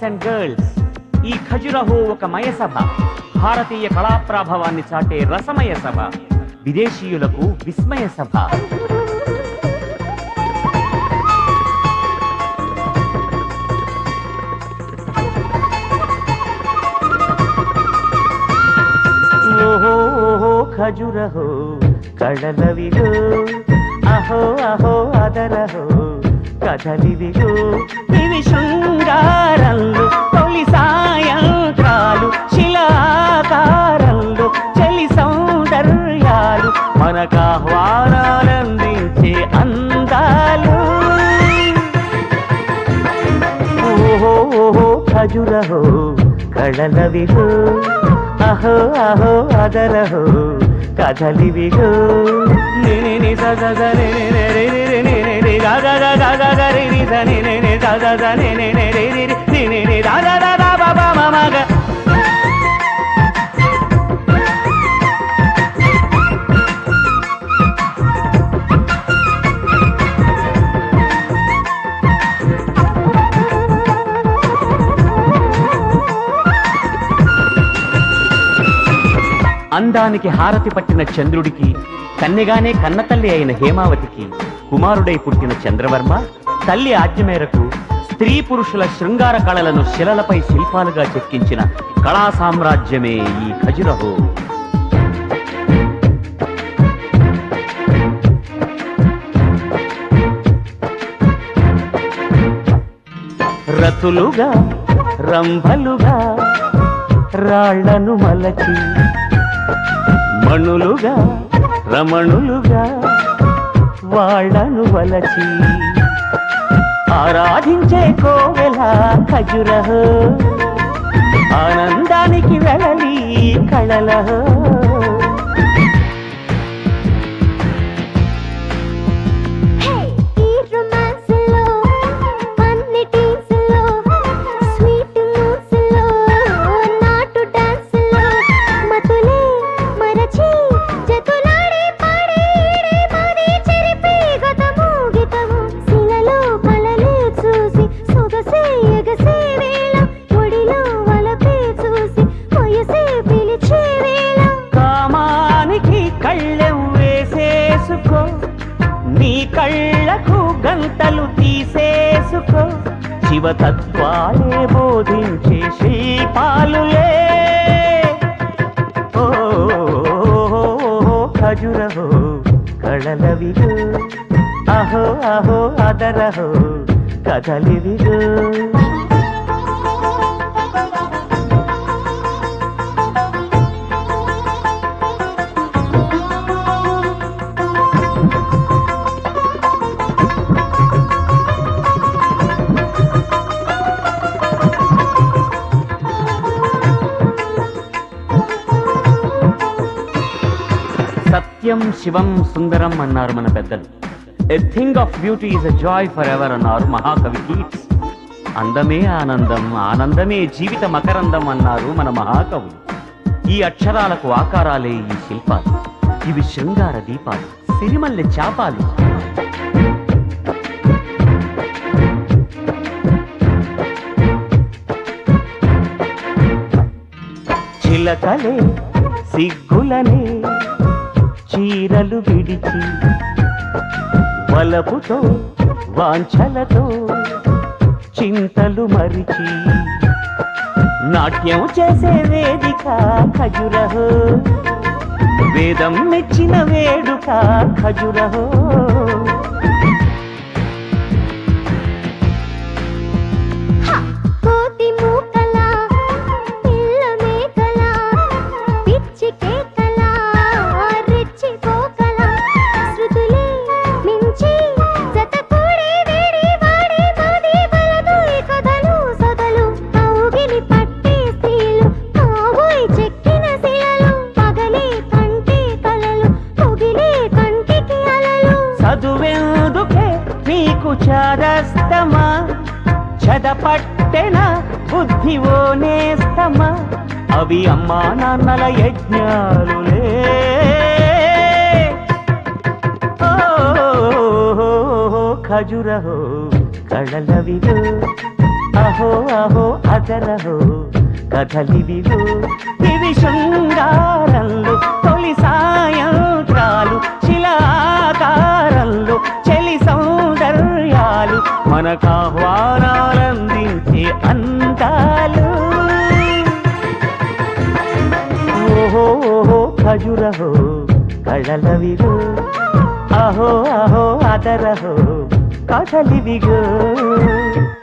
and girls ఈ ఖజురహో ఒక మయసభ భారతీయ కళా ప్రాభవాన్ని చాటే రసమయ సభ విదేశీయులకు విస్మయ సభ ఓహో ఓహో ఖజురహో కళలవిగో అహో అహో అదరహో కథలివిగో ఇవి శృంగారంలో తొలి సాయంత్రాలు శిలాకారంలో చలి సౌందర్యాలు మనకాహ్వానాలందించే అందాలు ఓహో ఓహో ఖజురహో కళలవిగో అహో అహో అదరహో కథలివిగో నిని ని స స స ని ని ని రి రి రి ని ని రి గ గ గ గ గ గ రి రి స ని ని ని స స స ని ని ని రి రి రి ని ని ని ద ద ద ద ప ప మ మ గ అందానికి హారతి పట్టిన చంద్రుడికి కన్నెగానే కన్నతల్లి అయిన హేమావతికి కుమారుడై పుట్టిన చంద్రవర్మ తల్లి ఆజ్ఞ మేరకు స్త్రీ పురుషుల శృంగార కళలను శిలలపై శిల్పాలుగా చెక్కించిన కళా సామ్రాజ్యమే ఈ ఖజురహో రతులుగా రంభలుగా రాళ్లను మలచి మణులుగా రమణులుగా వాళ్ళను వలచి ఆరాధించే కోవెల ఖజురహ ఆనందానికి వెళ్ళలి కళలహ ఈ రొమాన్స్ లో అన్నిటిస్ లో స్వీట్ మూడ్స్ లో నాటు డాన్స్ లో మతులే మరచి జతులాడే పాడే మాది చెరిపి గతము గీతము శిలలో కళలే చూసి సొగసే ఎగసే వేళ ఒడిలో వలపే చూసి వయసే పిలిచే వేళ కామానికి కళ్ళెం వేసేసుకో నీ కళ్ళకు గంటలు తీసేసుకో శివతత్వాలే బోధించే శిల్పాలులే ఓ ఖజురహో కళలవిగో అహో అహో అదరహో కథలివిగో సత్యం శివం సుందరం అన్నారు మన పెద్దలు a thing of beauty is a joy for ever అన్నారు మహాకవి కీట్స్ అందమే ఆనందం ఆనందమే జీవిత మకరందం అన్నారు మన మహాకవులు ఈ అక్షరాలకు ఆకారాలే ఈ శిల్పాలు ఇవి శృంగార దీపాలు సిరిమల్లె చాపాలు చిలకలే సిగ్గులనే చీరలు విడిచి వలపుతో వాంఛలతో చింతలు మరిచి నాట్యం చేసే వేదిక ఖజురహో వేదం మెచ్చిన వేడుక ఖజురహో కోతి మూకలా పిల్ల మేకలా పిచ్చి కేకలా రెచ్చి పోకలా శృతులే మించి జత కూడి వేడి వాడి మాది బలదు ఈ కథలు సొదలు అవుగిలి పట్టే స్త్రీలు కాబోయ్ చెక్కిన శిలలు పగలే కంటే కలలు పొగిలే కంటికి అలలు చదువెందుకే నీకు చాదస్తమా చదపట్టెన బుద్ధి ఓ నేస్తమా అవి అమ్మా నాన్నల యజ్ఞాలులే ఓ ఖజురహో కళలవిగో అహో అహో అదరహో కథలివిగో ఇది శృంగారంలో తొలి సాయంత్రాలు శిలాకారంలో చెలి సౌందర్యాలు మనకాహ్వానాలందించే అందాలు ఓహో ఓహో ఖజురహో కళలవిగో అహో అహో అదరహో కథలివిగో